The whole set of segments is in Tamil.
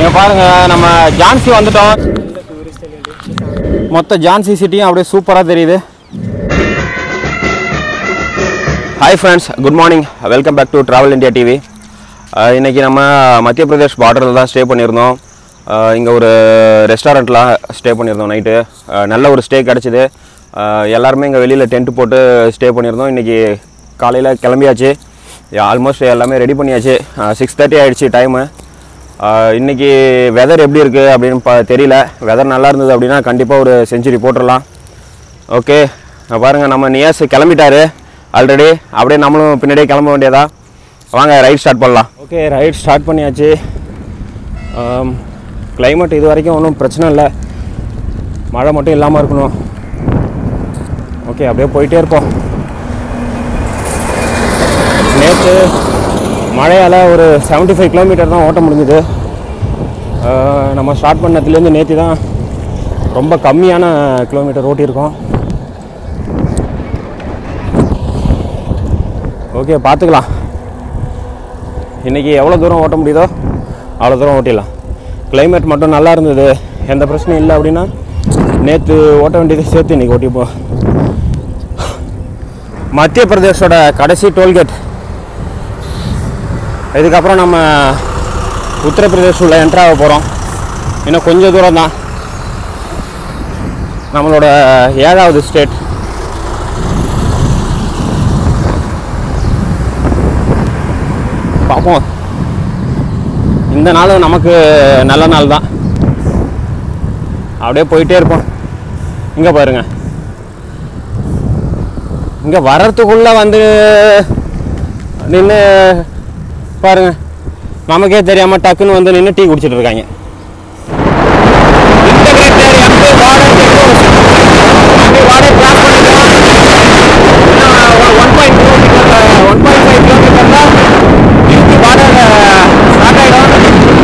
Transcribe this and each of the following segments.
இங்கே பாருங்க நம்ம ஜான்சி வந்துட்டோம் மொத்த ஜான்சி சிட்டியும் அப்படியே சூப்பராக தெரியுது hi friends good morning welcome back to travel India TV இன்றைக்கி நம்ம மத்திய பிரதேஷ் பார்டரில் தான் ஸ்டே பண்ணியிருந்தோம் இங்கே ஒரு ரெஸ்டாரண்ட்டில் ஸ்டே பண்ணியிருந்தோம் நைட்டு நல்ல ஒரு ஸ்டே கிடச்சிது எல்லாருமே இங்கே வெளியில் டென்ட் போட்டு ஸ்டே பண்ணியிருந்தோம் இன்றைக்கி காலையில் கிளம்பியாச்சு ஆல்மோஸ்ட் எல்லாமே ரெடி பண்ணியாச்சு சிக்ஸ் தேர்ட்டி ஆகிடுச்சு டைமு இன்றைக்கி வெதர் எப்படி இருக்குது அப்படின்னு பா தெரியல வெதர் நல்லா இருந்தது அப்படின்னா கண்டிப்பாக ஒரு செஞ்சுரி போட்டுடலாம் ஓகே பாருங்கள் நம்ம நியாஸ் கிளம்பிட்டாரு ஆல்ரெடி அப்படியே நம்மளும் பின்னாடியே கிளம்ப வேண்டியதா வாங்க ரைட் ஸ்டார்ட் பண்ணலாம் ஓகே ரைட் ஸ்டார்ட் பண்ணியாச்சு climate இது வரைக்கும் ஒன்றும் பிரச்சனை இல்லை மழை மட்டும் இல்லாமல் இருக்கணும் ஓகே அப்படியே போயிட்டே இருப்போம் நேற்று மழையால் ஒரு 75 ஃபைவ் கிலோமீட்டர் தான் ஓட்ட முடிஞ்சுது ஆஹ் நம்ம ஸ்டார்ட் பண்ணதுலேருந்து நேற்று தான் ரொம்ப கம்மியான கிலோமீட்டர் ஓட்டியிருக்கோம் ஓகே பார்த்துக்கலாம் இன்றைக்கி எவ்வளோ தூரம் ஓட்ட முடியுதோ அவ்வளோ தூரம் ஓட்டிடலாம் climate மட்டும் நல்லா இருந்தது எந்த பிரச்சனையும் இல்லை அப்படின்னா நேற்று ஓட்ட வேண்டியதை சேர்த்து இன்றைக்கி ஓட்டிப்போம் மத்திய பிரதேஷோட கடைசி டோல்கேட் இதுக்கப்புறம் நம்ம உத்தரப்பிரதேஷ் உள்ள என்ட்ரு ஆக போகிறோம் இன்னும் கொஞ்சம் தூரம் தான் நம்மளோட ஏழாவது ஸ்டேட் பார்ப்போம் இந்த நாள் நமக்கு நல்ல நாள் தான் அப்படியே போயிட்டே இருப்போம் இங்கே பாருங்க இங்கே வர்றதுக்குள்ளே வந்து நின்று பாருங்க நமக்கே தெரியாமல் டக்குன்னு வந்து நின்று டீ குடிச்சிட்டு இருக்காங்க Integrated MP border checkpost. MP border cross பண்ணிட்டோம். இன்னும் 1.2 kilometer, 1.5 kilometer தான் UP border start ஆயிடும்.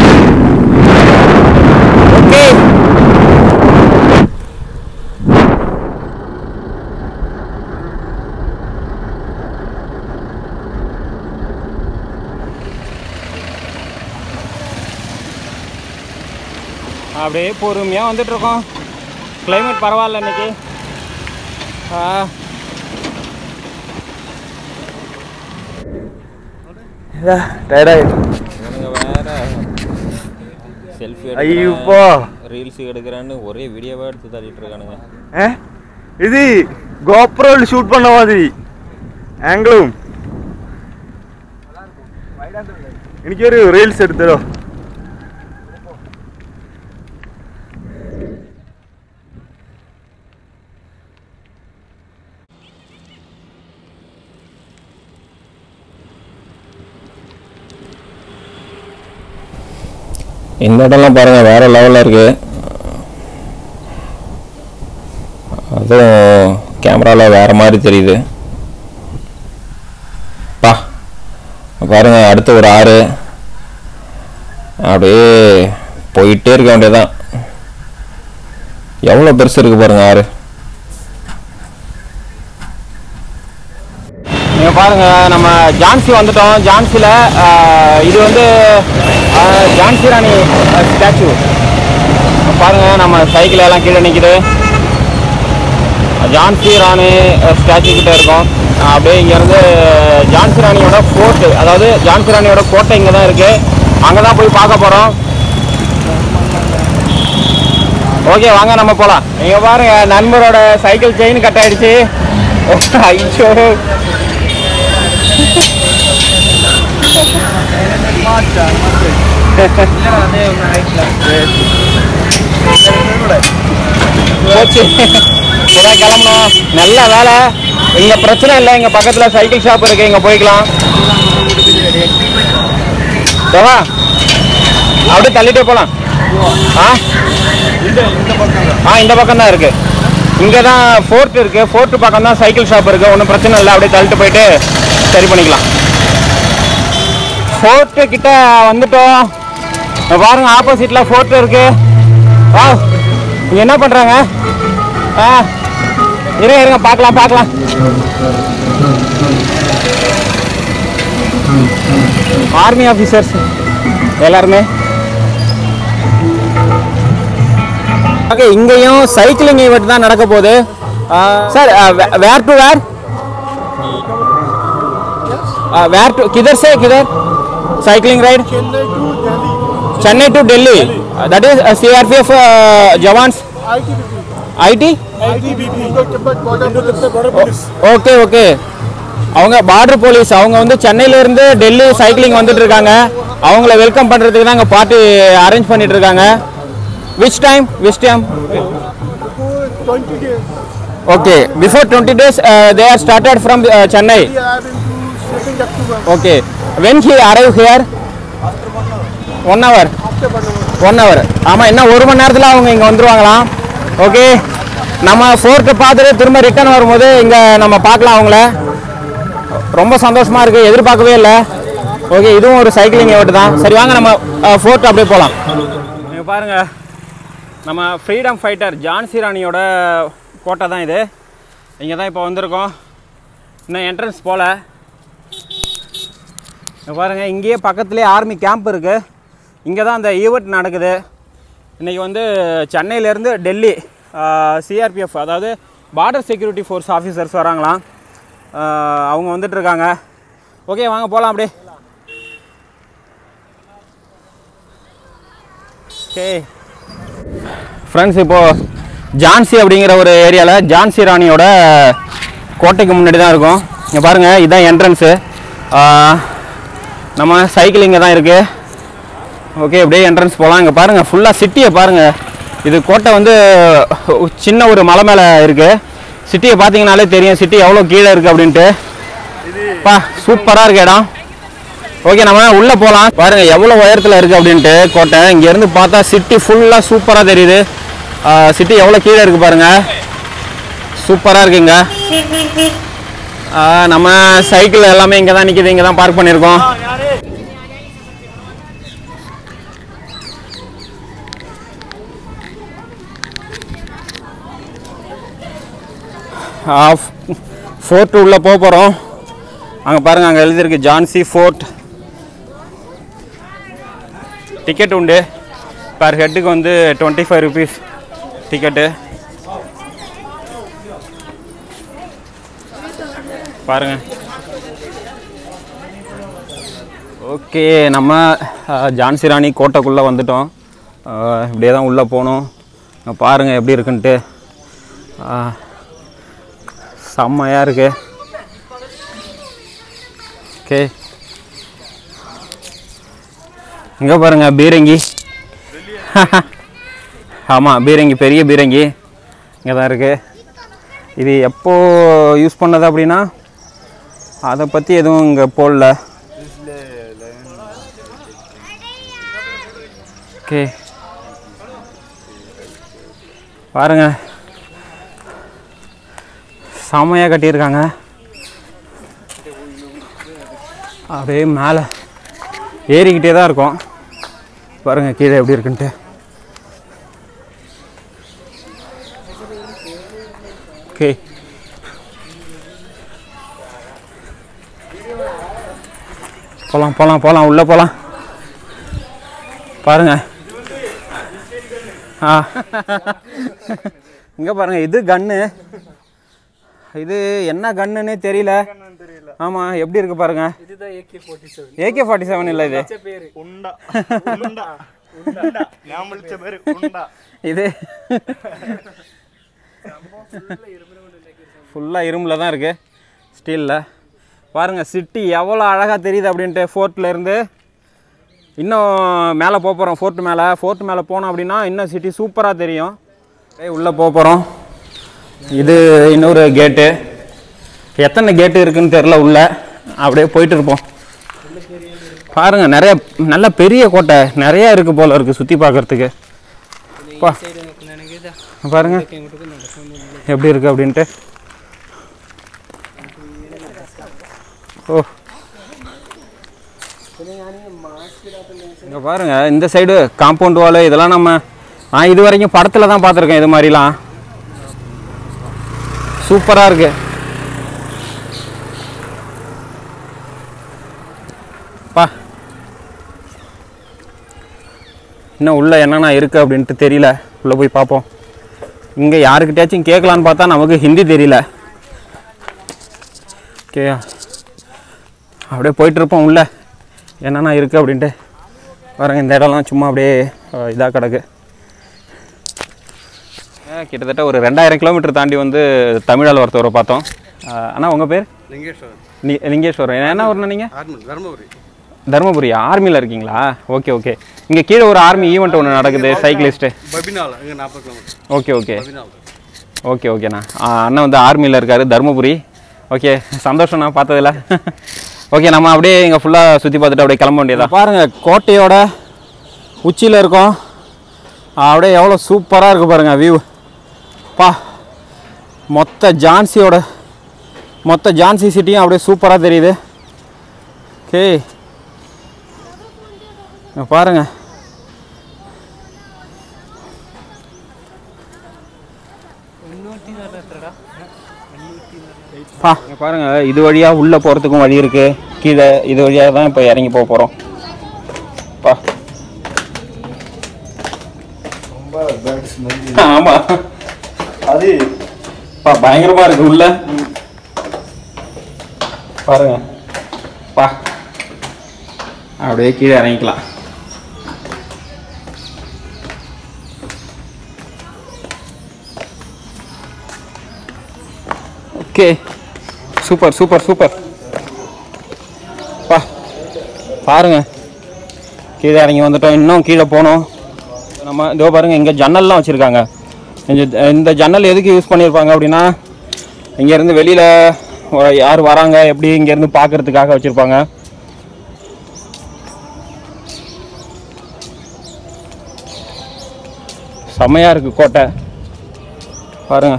Okay. அப்படியே பொறுமையாக வந்துட்டு இருக்கோம் கிளைமேட் பரவாயில்ல இன்னைக்கு ஆ. இவனுங்க வேற செல்ஃபி ஐயோப்பா. ரீல்ஸ் எடுக்கிறேன்னு ஒரே வீடியோவா எடுத்து தள்ளிட்டு இருக்கானுங்க ഏ? ഇത് ഗോപ്രോയിൽ ഷൂട്ട് பண்ண மாதிரி ആംഗിളും എനിക്കൊരു റീൽസ് എടുത്തരോ இந்த இடம்லாம் பாருங்க வேற லெவலில் இருக்கு அதுவும் கேமராவில் வேற மாதிரி தெரியுது பா பாருங்க அடுத்து ஒரு ஆறு அப்படியே போயிட்டே இருக்க வேண்டியதுதான் எவ்வளோ பெருசு இருக்கு பாருங்க ஆறு இங்க பாருங்க நம்ம ஜான்சி வந்துட்டோம் ஜான்சியில் இது வந்து ஆஹ், ஜான்சி ராணி ஸ்டாச்சு பாருங்க நம்ம சைக்கிள் எல்லாம் கீழே நிற்கிது ஜான்சி ராணி ஸ்டாச்சு கிட்ட இருக்கோம் ஆஹ், அப்படியே இங்கேருந்து ஜான்சி ராணியோட ஃபோர்ட்டு அதாவது ஜான்சி ராணியோட கோட்டை இங்கே தான் இருக்குது அங்கே தான் போய் பார்க்க போகிறோம் ஓகே வாங்க நம்ம போகலாம் இங்கே பாருங்க நண்பரோட சைக்கிள் செயின் கட் ஆயிடுச்சு ஐயோ போச்சு இதான் கிளம்பணும் நல்ல வேலை இங்க பிரச்சனை இல்லை இங்க பக்கத்துல சைக்கிள் ஷாப் இருக்கு இங்க போய்க்கலாம் தேவா அப்படியே தள்ளிட்டே போலாம் ஆ ஆ இந்த பக்கம் தான் இருக்கு இங்கே தான் ஃபோர்ட் இருக்கு ஃபோர்ட் பக்கம் தான் சைக்கிள் ஷாப் இருக்கு ஒன்றும் பிரச்சனை இல்லை அப்படியே தள்ளிட்டு போயிட்டு சரி பண்ணிக்கலாம் ஃபோர்ட்டு கிட்ட வந்துட்டோம் இங்க பாருங்க ஆப்போசிட்ல ஃபோர்ட் இருக்கு வா இங்க என்ன பண்றாங்க ஆ இருங்க இருங்க பார்க்கலாம் பார்க்கலாம் ஆர்மி ஆஃபீஸர்ஸ் எல்லாருமே ஓகே இங்கேயும் சைக்கிளிங் ஈவெண்ட் தான் நடக்க போகுது sir where to where where to கிதர் சே கிதர் cycling ride Chennai to Delhi that is CRPF jawans ID okay okay அவங்க பார்டர் போலீஸ் அவங்க வந்து சென்னையில இருந்து டெல்லி சைக்கிளிங் வந்துட்டு இருக்காங்க அவங்கள வெல்கம் பண்றதுக்கு தான் அங்கே பார்ட்டி அரேஞ்ச் பண்ணிட்டு இருக்காங்க which time which time okay before twenty days they are started from Chennai okay when he arrive here one hour one hour ஆமாம் இன்னும் ஒரு மணி நேரத்தில் அவங்க இங்கே வந்துருவாங்களாம் ஓகே நம்ம ஃபோர்ட்டு பார்த்துட்டு திரும்ப ரிட்டர்ன் வரும்போது இங்கே நம்ம பார்க்கலாம் அவங்கள ரொம்ப சந்தோஷமாக இருக்குது எதிர்பார்க்கவே இல்லை ஓகே இதுவும் ஒரு சைக்கிளிங் ஈவெண்ட் தான் சரி வாங்க நம்ம ஃபோர்ட் அப்படியே போகலாம் நீங்கள் பாருங்கள் நம்ம ஃப்ரீடம் ஃபைட்டர் ஜான்சி ராணியோட கோட்டை தான் இது இங்கே தான் இப்போ வந்திருக்கோம் இன்னும் என்ட்ரன்ஸ் போகல இங்க பாருங்க இங்கேயே பக்கத்துலேயே ஆர்மி கேம்ப் இருக்குது இங்கே தான் அந்த ஈவெண்ட் நடக்குது இன்றைக்கி வந்து சென்னையிலேருந்து டெல்லி சிஆர்பிஎஃப் அதாவது பார்டர் செக்யூரிட்டி ஃபோர்ஸ் ஆஃபீஸர்ஸ் வராங்களாம் ஆஹ் அவங்க வந்துட்டு இருக்காங்க ஓகே வாங்க போகலாம் அப்படியே ஓகே ஃப்ரெண்ட்ஸ் இப்போது ஜான்சி அப்படிங்கிற ஒரு ஏரியாவில் ஜான்சி ராணியோட கோட்டைக்கு முன்னாடி தான் இருக்கும் இங்கே பாருங்கள் இதுதான் என்ட்ரன்ஸு நம்ம சைக்கிள் இங்கே தான் இருக்குது ஓகே அப்படியே என்ட்ரன்ஸ் போகலாம் இங்கே பாருங்கள் ஃபுல்லாக சிட்டியை பாருங்கள் இது கோட்டை வந்து சின்ன ஒரு மலை மேலே இருக்குது சிட்டியை பார்த்தீங்கனாலே தெரியும் சிட்டி எவ்வளோ கீழே இருக்குது அப்படின்ட்டு பா சூப்பராக இருக்கு இடம் ஓகே நம்ம உள்ளே போகலாம் பாருங்க எவ்வளோ உயரத்தில் இருக்குது அப்படின்ட்டு கோட்டை இங்கேருந்து பார்த்தா சிட்டி ஃபுல்லாக சூப்பராக தெரியுது சிட்டி எவ்வளோ கீழே இருக்குது பாருங்க சூப்பராக இருக்குங்க ஆ, நம்ம சைக்கிள் எல்லாமே இங்கே தான் நிற்கிது இங்கே தான் பார்க் பண்ணியிருக்கோம் ஃபோர்ட் உள்ளே போக போகிறோம் அங்கே பாருங்கள் அங்கே எழுதியிருக்கு ஜான்சி ஃபோர்ட் டிக்கெட் உண்டு பர் ஹெட்டுக்கு வந்து டுவெண்ட்டி ஃபைவ் ருபீஸ் டிக்கெட்டு பாருங்க ஓகே நம்ம அஹ், ஜான்சி ராணி கோட்டைக்குள்ளே வந்துட்டோம் அஹ், இப்படியே தான் உள்ளே போகணும் இங்க பாருங்க எப்படி இருக்குன்ட்டு அஹ், செம்மையாக இருக்கு ஓகே இங்கே பாருங்க பீரங்கி ஆமாம் பீரங்கி பெரிய பீரங்கி இங்கே தான் இருக்குது இது எப்போ யூஸ் பண்ணது அப்படின்னா அதை பற்றி எதுவும் இங்கே போடல ஓகே பாருங்க செமையாக கட்டியிருக்காங்க அப்படியே மேலே ஏறிக்கிட்டே தான் இருக்கும் பாருங்க கீழே எப்படி இருக்குன்ட்டு ஓகே போகலாம் போகலாம் போகலாம் உள்ளே போகலாம் பாருங்க ஆ இங்கே பாருங்க இது கன்னு இது என்ன கன்னுன்னே தெரியல ஆமாம் எப்படி இருக்கு பாருங்க ஏகே ஃபார்ட்டி செவன் இல்லை இது ഉണ്ട ഉണ്ട ഉണ്ട ഞാൻ വിളിച്ച പേര് ഉണ്ട இது ஃபுல்லாக இரும்பில் தான் இருக்குது ஸ்டீலில் பாருங்கள் சிட்டி எவ்வளோ அழகாக தெரியுது அப்படின்ட்டு ஃபோர்ட்டில் இருந்து இன்னும் மேலே போக போகிறோம் ஃபோர்ட் மேலே ஃபோர்ட் மேலே போனோம் அப்படின்னா இன்னும் சிட்டி சூப்பராக தெரியும் ஏய் உள்ளே போக போகிறோம் இது இன்னொரு கேட்டு எத்தனை கேட்டு இருக்குன்னு தெரில உள்ள அப்படியே போயிட்டு இருப்போம் பாருங்க நிறைய நல்ல பெரிய கோட்டை நிறைய இருக்கு போல இருக்கு சுற்றி பார்க்கறதுக்கு பா பாருங்க எப்படி இருக்கு அப்படின்ட்டு ஓ இங்க பாருங்க இந்த சைடு காம்பவுண்ட் வால் இதெல்லாம் நம்ம நான் இது வரைக்கும் படத்தில் தான் பார்த்துருக்கேன் இது மாதிரிலாம் சூப்பராக இருக்கு பா இன்னும் உள்ள என்னென்ன இருக்குது அப்படின்ட்டு தெரியல உள்ளே போய் பார்ப்போம் இங்கே யாருக்கிட்டயாச்சும் கேட்கலான்னு பார்த்தா நமக்கு ஹிந்தி தெரியல ஓகேயா அப்படியே போயிட்டுருப்போம் உள்ள என்னென்ன இருக்குது அப்படின்ட்டு பாருங்க இந்த இடம்லாம் சும்மா அப்படியே இதாக கிடக்கு அஹ் கிட்டத்தட்ட ஒரு ரெண்டாயிரம் கிலோமீட்டர் தாண்டி வந்து தமிழால் ஒருத்தவரை பார்த்தோம் அஹ் அண்ணா உங்கள் பேர் லிங்கேஸ்வர் லி லிங்கேஸ்வரன் என்ன ஊர்ண்ணா நீங்கள் ஆர்மன் தர்மபுரி தருமபுரி ஆர்மியில் இருக்கீங்களா ஓகே ஓகே இங்கே கீழே ஒரு ஆர்மி ஈவெண்ட் ஒன்று நடக்குது சைக்கிளிஸ்ட்டு பபினால் இங்கே நாற்பது கிலோமீட்டர் ஓகே ஓகே பபினால் ஓகே ஓகேண்ணா ஆ, அண்ணன் வந்து ஆர்மியில் இருக்கார் தருமபுரி ஓகே சந்தோஷம்ண்ணா பார்த்ததில்ல ஓகே நம்ம அப்படியே இங்கே ஃபுல்லாக சுற்றி பார்த்துட்டு அப்படியே கிளம்ப வேண்டியதா பாருங்கள் கோட்டையோட உச்சியில் இருக்கோம் அப்படியே எவ்வளோ சூப்பராக இருக்குது பாருங்கள் வியூ பா மொத்த ஜான்சியோட மொத்த ஜான்சி சிட்டியும் அப்படியே சூப்பராக தெரியுது ஓகே இங்க பாருங்க பா இங்க பாருங்க இது வழியா உள்ள போறதுக்கும் வழி இருக்கு கீழே இது வழியா தான் இப்போ இறங்கி போக போறோம் பா ஆமா அது பா பயங்கரமா இருக்கு உள்ள பாருங்க பா அப்படியே கீழே இறங்கிக்கலாம் ஓகே சூப்பர் சூப்பர் சூப்பர் பா பாருங்க கீழே இறங்கி வந்துட்டோம் இன்னும் கீழே போனோம் நம்ம இதோ பாருங்க இங்கே ஜன்னல்லாம் வச்சுருக்காங்க இந்த இந்த ஜன்னல் எதுக்கு யூஸ் பண்ணியிருப்பாங்க அப்படின்னா இங்கேருந்து வெளியில் யார் வராங்க எப்படி இங்கேருந்து பார்க்கறதுக்காக வச்சுருப்பாங்க செம்மையாக இருக்குது கோட்டை பாருங்க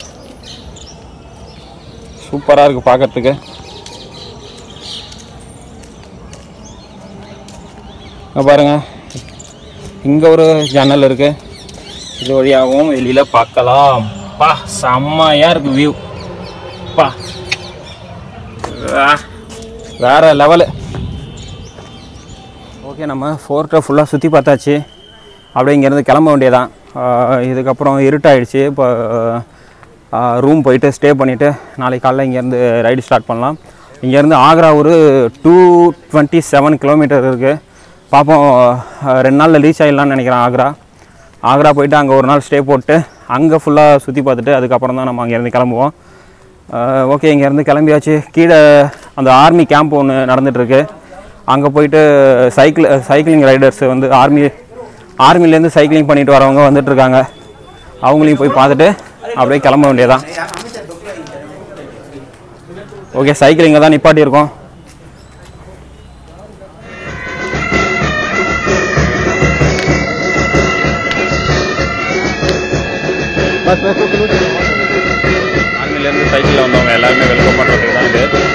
சூப்பராக இருக்குது பார்க்கறதுக்கு இங்க பாருங்க இங்கே ஒரு ஜன்னல் இருக்கு இது வழியாகவும் வெளியில் பார்க்கலாம் பா செம்மையாக இருக்கு வியூ பா ஆ, வேற லெவலு ஓகே நம்ம ஃபோர்ட்டை ஃபுல்லாக சுற்றி பார்த்தாச்சு அப்படியே இங்கேருந்து கிளம்ப வேண்டியதான் ஆஹ் இதுக்கப்புறம் இருட்டாயிடுச்சு இப்போ ரூம் போயிட்டு ஸ்டே பண்ணிவிட்டு நாளைக்கு காலைல இங்கேருந்து ரைடு ஸ்டார்ட் பண்ணலாம் இங்கேருந்து ஆக்ரா ஒரு டூ டுவெண்ட்டி செவன் கிலோமீட்டர் இருக்குது பார்ப்போம் ஆஹ் ரெண்டு நாளில் ரீச் ஆகிடலாம்னு நினைக்கிறேன் ஆக்ரா ஆக்ரா போயிட்டு அங்கே ஒரு நாள் ஸ்டே போட்டு அங்கே ஃபுல்லாக சுற்றி பார்த்துட்டு அதுக்கப்புறம் தான் நம்ம அங்கேருந்து கிளம்புவோம் ஓகே இங்கேருந்து கிளம்பியாச்சு கீழே அந்த ஆர்மி கேம்ப் ஒன்று நடந்துகிட்ருக்கு அங்கே போயிட்டு சைக்கிள் சைக்கிளிங் ரைடர்ஸ் வந்து ஆர்மி ஆர்மிலேருந்து சைக்கிளிங் பண்ணிட்டு வரவங்க வந்துட்டு இருக்காங்க அவங்களையும் போய் பார்த்துட்டு அப்படியே கிளம்ப வேண்டியதான் ஓகே சைக்கிளிங்கை தான் நிப்பாட்டி இருக்கோம் ஆர்மிலேருந்து சைக்கிளில் வந்தவங்க எல்லாருமே வெல்கம் பண்ணுறதுக்கு தான் இது